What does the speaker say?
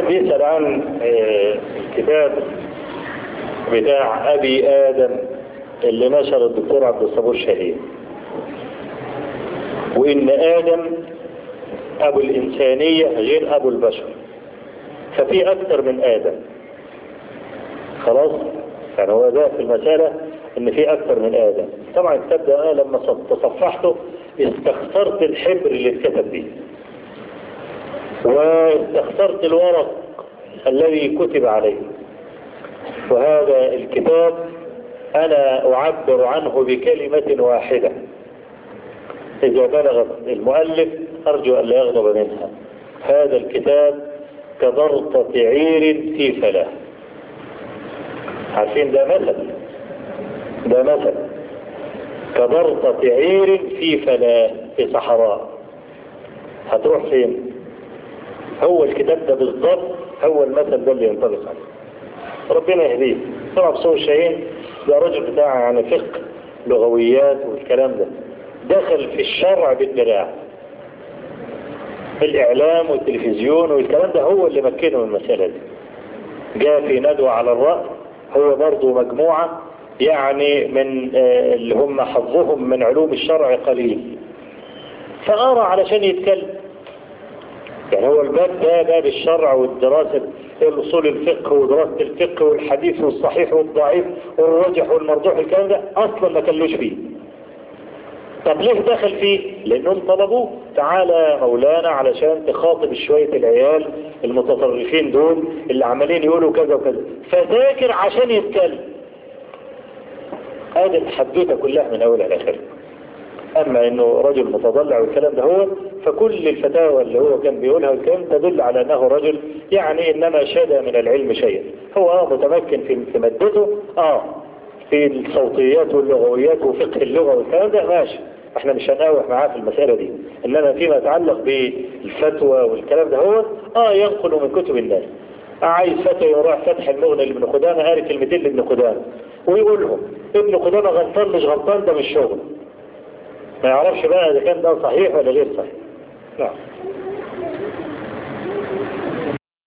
واحد بيسأل عن آه، الكتاب بتاع أبي آدم اللي نشر الدكتور عبد الصبور شهيد وإن آدم أبو الإنسانية غير أبو البشر ففي أكثر من آدم خلاص يعني هو ده في المسألة إن في أكثر من آدم طبعا الكتاب ده أنا لما تصفحته استخسرت الحبر اللي اتكتب بيه واستخسرت الورق الذي كتب عليه وهذا الكتاب أنا أعبر عنه بكلمة واحدة إذا بلغت المؤلف أرجو أن لا يغضب منها هذا الكتاب كضرطة عير في فلاة عارفين ده مثل ده مثل كضرطة عير في فلاة في صحراء هتروح فين هو الكتاب ده بالضبط هو المثل ده اللي ينطبق عليه ربنا يهديه طبعا بصور الشهين ده راجل بتاع يعني فقه لغويات والكلام ده دخل في الشرع بالدراع الإعلام والتلفزيون والكلام ده هو اللي مكنه من المسألة دي جاء في ندوة على الرأس هو برضه مجموعة يعني من آه اللي هم حظهم من علوم الشرع قليل فأرى علشان يتكلم يعني هو الباب ده باب الشرع والدراسة الأصول الفقه ودراسة الفقه والحديث والصحيح والضعيف والرجح والمرجوح الكلام ده أصلا ما كلوش فيه طب ليه دخل فيه لانهم طلبوه تعالى مولانا علشان تخاطب شوية العيال المتطرفين دول اللي عمالين يقولوا كذا وكذا فذاكر عشان يتكلم هذه الحدوته كلها من اولها لاخرها اما انه رجل متضلع والكلام ده هو فكل الفتاوى اللي هو كان بيقولها والكلام تدل على انه رجل يعني انما شاد من العلم شيئا هو اه متمكن في في مادته اه في الصوتيات واللغويات وفقه اللغة والكلام ده ماشي احنا مش هنقاوح معاه في المسألة دي انما فيما يتعلق بالفتوى والكلام ده هو اه ينقل من كتب الناس عايز فتوى يروح فتح المغنى لابن قدامة قال كلمتين لابن قدامة ويقولهم ابن قدامة غلطان مش غلطان ده مش شغل ما يعرفش بقى اذا كان ده صحيح ولا غير صحيح نعم